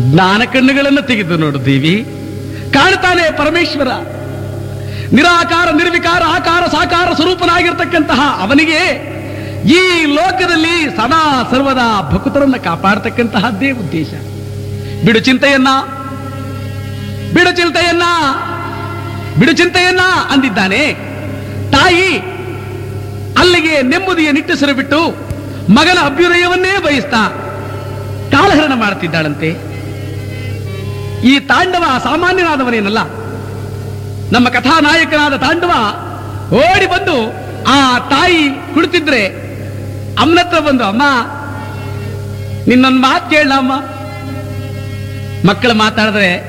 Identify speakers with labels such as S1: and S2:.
S1: ಜ್ಞಾನ ಕಣ್ಣುಗಳನ್ನು ತೆಗೆದು ನೋಡು ದೇವಿ ಕಾಣ್ತಾನೆ ಪರಮೇಶ್ವರ ನಿರಾಕಾರ ನಿರ್ವಿಕಾರ ಆಕಾರ ಸಾಕಾರ ಸ್ವರೂಪನಾಗಿರ್ತಕ್ಕಂತಹ ಅವನಿಗೆ ಈ ಲೋಕದಲ್ಲಿ ಸದಾ ಸರ್ವದಾ ಭಕ್ತರನ್ನ ಕಾಪಾಡತಕ್ಕಂತಹದ್ದೇ ಉದ್ದೇಶ ಬಿಡು ಚಿಂತೆಯನ್ನ ಬಿಡು ಚಿಂತೆಯನ್ನ ಬಿಡು ಚಿಂತೆಯನ್ನ ಅಂದಿದ್ದಾನೆ ತಾಯಿ ಅಲ್ಲಿಗೆ ನೆಮ್ಮದಿಯ ನಿಟ್ಟುಸಿರು ಬಿಟ್ಟು ಮಗನ ಅಭ್ಯುದಯವನ್ನೇ ಬಯಸ್ತಾ ಕಾಲಹರಣ ಮಾಡ್ತಿದ್ದಾಳಂತೆ ಈ ತಾಂಡವ ಸಾಮಾನ್ಯನಾದವನೇನಲ್ಲ ನಮ್ಮ ಕಥಾನಾಯಕನಾದ ತಾಂಡವ ಓಡಿ ಬಂದು ಆ ತಾಯಿ ಕುಳಿತಿದ್ರೆ ಅಮ್ಮನತ್ರ ಬಂದು ಅಮ್ಮ ನಿನ್ನೊಂದು ಮಾತು ಕೇಳಮ್ಮ ಮಕ್ಕಳು ಮಾತಾಡಿದ್ರೆ